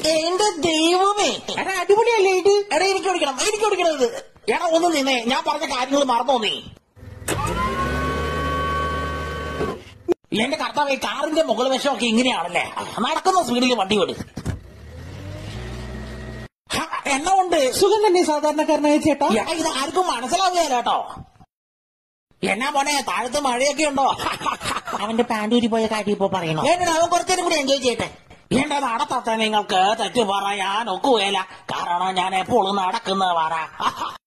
എന്റെ ദൈവമേ എടാ അടിപൊളിയല്ലേ ഇത് എടാ എനിക്ക് ഓടിക്കണം എനിക്ക് ഓടിക്കണം ഇത് എടാ ഒന്ന് നിന്നേ ഞാൻ പറഞ്ഞ കാര്യങ്ങൾ മറന്നോ നീ എന്റെ കർത്താവ് കാറിന്റെ മുകൾ വശമൊക്കെ ഇങ്ങനെയാണല്ലേ നടക്കുന്ന സ്പീഡിൽ വണ്ടി വിട് ഹ, എന്നാ ഉണ്ട് സുഖം തന്നെ സാധാരണക്കാരനായ ചേട്ടാ എടാ ഇത് ആർക്കും മനസ്സിലാവുകയല്ല കേട്ടോ എന്നാ മോനെ താഴത്ത് മഴയൊക്കെ ഉണ്ടോ അവന്റെ പാൻഡൂരി പോയ കാര്യം ഇപ്പൊ പറയണോ എന്നിട്ട് അവൻ കുറച്ചേരും കൂടി എൻജോയ് ചെയ്യട്ടെ എന്റെ നടത്തത്തെ നിങ്ങൾക്ക് തെറ്റു പറയാൻ ഒക്കുകയില്ല കാരണം ഞാൻ എപ്പോഴും നടക്കുന്നവരാ